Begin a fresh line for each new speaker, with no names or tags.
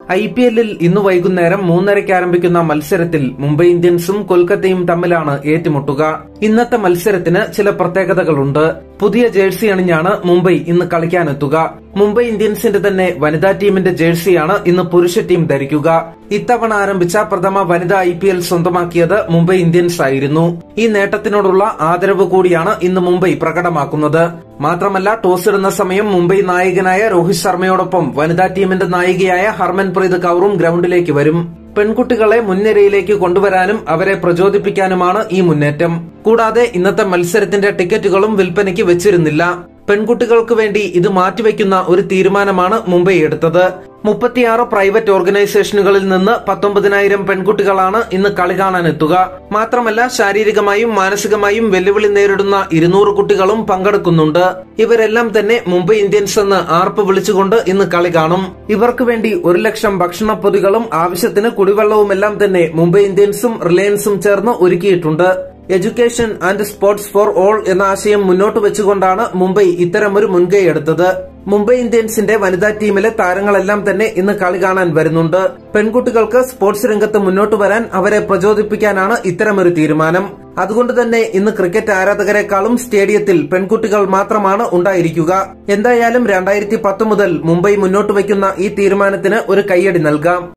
I P എല്ലിൽ ഇന്ന് വൈകുന്നേരം മൂന്നരയ്ക്ക് ആരംഭിക്കുന്ന മത്സരത്തിൽ മുംബൈ ഇന്ത്യൻസും കൊൽക്കത്തയും തമ്മിലാണ് ഏറ്റുമുട്ടുക ഇന്നത്തെ മത്സരത്തിന് ചില പ്രത്യേകതകളുണ്ട് പുതിയ ജേഴ്സി അണിഞ്ഞാണ് മുംബൈ ഇന്ന് കളിക്കാനെത്തുക മുംബൈ ഇന്ത്യൻസിന്റെ തന്നെ വനിതാ ടീമിന്റെ ജേഴ്സിയാണ് ഇന്ന് പുരുഷ ടീം ധരിക്കുക ഇത്തവണ ആരംഭിച്ച പ്രഥമ വനിതാ ഐ പി എൽ സ്വന്തമാക്കിയത് മുംബൈ ഇന്ത്യൻസ് ആയിരുന്നു ഈ നേട്ടത്തിനോടുള്ള ആദരവ് കൂടിയാണ് ഇന്ന് മുംബൈ പ്രകടമാക്കുന്നത് മാത്രമല്ല ടോസ് ഇടുന്ന സമയം മുംബൈ നായകനായ രോഹിത് ശർമ്മയോടൊപ്പം വനിതാ ടീമിന്റെ നായികയായ ഹർമൻപ്രീത് കൌറും ഗ്രൌണ്ടിലേക്ക് വരും പെൺകുട്ടികളെ മുൻനിരയിലേക്ക് കൊണ്ടുവരാനും അവരെ പ്രചോദിപ്പിക്കാനുമാണ് ഈ മുന്നേറ്റം കൂടാതെ ഇന്നത്തെ മത്സരത്തിന്റെ ടിക്കറ്റുകളും വിൽപ്പനയ്ക്ക് വെച്ചിരുന്നില്ല പെൺകുട്ടികൾക്ക് വേണ്ടി ഇത് മാറ്റിവെക്കുന്ന ഒരു തീരുമാനമാണ് മുംബൈ എടുത്തത് മുപ്പത്തിയാറ് പ്രൈവറ്റ് ഓർഗനൈസേഷനുകളിൽ നിന്ന് പത്തൊമ്പതിനായിരം പെൺകുട്ടികളാണ് ഇന്ന് കളി കാണാനെത്തുക മാത്രമല്ല ശാരീരികമായും മാനസികമായും വെല്ലുവിളി നേരിടുന്ന ഇരുന്നൂറ് കുട്ടികളും പങ്കെടുക്കുന്നുണ്ട് ഇവരെല്ലാം തന്നെ മുംബൈ ഇന്ത്യൻസ് എന്ന് ആർപ്പ് വിളിച്ചുകൊണ്ട് ഇന്ന് കളി കാണും ഇവർക്ക് വേണ്ടി ഒരു ലക്ഷം ഭക്ഷണപ്പൊതികളും ആവശ്യത്തിന് കുടിവെള്ളവുമെല്ലാം തന്നെ മുംബൈ ഇന്ത്യൻസും റിലയൻസും ചേർന്ന് ഒരുക്കിയിട്ടുണ്ട് education and sports for all എന്ന ആശയം മുന്നോട്ട് വെച്ചുകൊണ്ടാണ് മുംബൈ ഇത്തരമൊരു മുൻകൈ എടുത്തത് മുംബൈ ഇന്ത്യൻസിന്റെ വനിതാ ടീമിലെ താരങ്ങളെല്ലാം തന്നെ ഇന്ന് കളി കാണാൻ വരുന്നുണ്ട് പെൺകുട്ടികൾക്ക് സ്പോർട്സ് രംഗത്ത് മുന്നോട്ട് വരാൻ അവരെ പ്രചോദിപ്പിക്കാനാണ് ഇത്തരമൊരു തീരുമാനം അതുകൊണ്ട് തന്നെ ഇന്ന് ക്രിക്കറ്റ് ആരാധകരെക്കാളും സ്റ്റേഡിയത്തിൽ പെൺകുട്ടികൾ മാത്രമാണ് ഉണ്ടായിരിക്കുക എന്തായാലും രണ്ടായിരത്തി പത്ത് മുതൽ മുംബൈ മുന്നോട്ട് വയ്ക്കുന്ന ഈ തീരുമാനത്തിന് ഒരു കയ്യടി നൽകാം